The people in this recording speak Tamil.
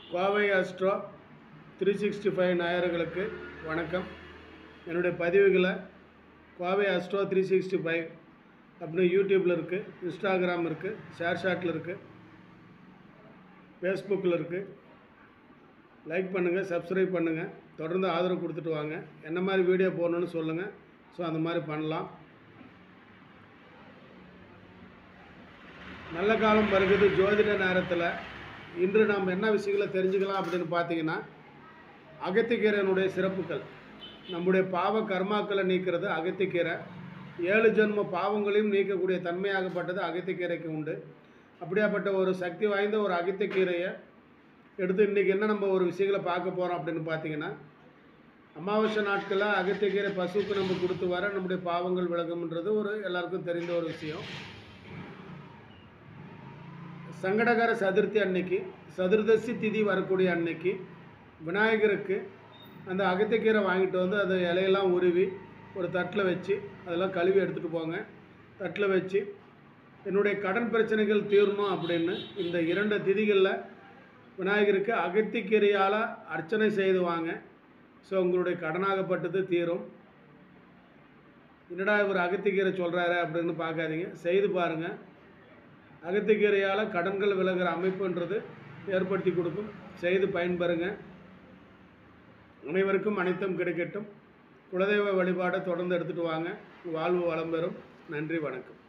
Kovai astro three sixty five நேயர்களுக்கு வணக்கம் என்னுடைய பதிவுகளை Kovai astro three sixty five அப்படின்னு யூடியூப்பில் இருக்குது இன்ஸ்டாகிராம் இருக்குது ஷேர் ஷாட்டில் இருக்குது ஃபேஸ்புக்கில் இருக்குது லைக் பண்ணுங்கள் சப்ஸ்கிரைப் பண்ணுங்கள் தொடர்ந்து ஆதரவு கொடுத்துட்டு வாங்க என்ன மாதிரி வீடியோ போடணும்னு சொல்லுங்கள் ஸோ அந்த மாதிரி பண்ணலாம் நல்ல காலம் வருகிறது ஜோதிட நேரத்தில் இன்று நாம் என்ன விஷயங்களை தெரிஞ்சுக்கலாம் அப்படின்னு பார்த்தீங்கன்னா அகத்திக்கீரையினுடைய சிறப்புகள் நம்முடைய பாவ கர்மாக்களை நீக்கிறது அகத்திக்கீரை ஏழு ஜென்ம பாவங்களையும் நீக்கக்கூடிய தன்மையாகப்பட்டது அகத்திக்கீரைக்கு உண்டு அப்படியாப்பட்ட ஒரு சக்தி வாய்ந்த ஒரு அகத்திக்கீரையை எடுத்து இன்றைக்கி என்ன நம்ம ஒரு விஷயங்களை பார்க்க போகிறோம் அப்படின்னு பார்த்தீங்கன்னா அமாவாசை நாட்களில் அகத்திக்கீரை பசுவுக்கு நம்ம கொடுத்து வர நம்முடைய பாவங்கள் விலகும்ன்றது ஒரு எல்லாருக்கும் தெரிந்த ஒரு விஷயம் சங்கடகர சதுர்த்தி அன்னைக்கு சதுர்தசி திதி வரக்கூடிய அன்னைக்கு விநாயகருக்கு அந்த அகத்திக்கீரை வாங்கிட்டு வந்து அதை இலையெல்லாம் உருவி ஒரு தட்டில் வச்சு அதெல்லாம் கழுவி எடுத்துகிட்டு போங்க தட்டில் வச்சு என்னுடைய கடன் பிரச்சனைகள் தீரணும் அப்படின்னு இந்த இரண்டு திதிகளில் விநாயகருக்கு அகத்திக்கீரையால் அர்ச்சனை செய்து வாங்க ஸோ உங்களுடைய கடனாகப்பட்டது தீரும் என்னடா இவர் அகத்திக்கீரை சொல்கிறாரு அப்படின்னு பார்க்காதீங்க செய்து பாருங்கள் அகத்திக்கீரையால் கடன்கள் விலகிற அமைப்புன்றது ஏற்படுத்தி கொடுக்கும் செய்து பயன்பெறுங்க அனைவருக்கும் அனைத்தும் கிடைக்கட்டும் குலதெய்வ வழிபாடை தொடர்ந்து எடுத்துகிட்டு வாங்க வாழ்வு வளம் பெறும் நன்றி வணக்கம்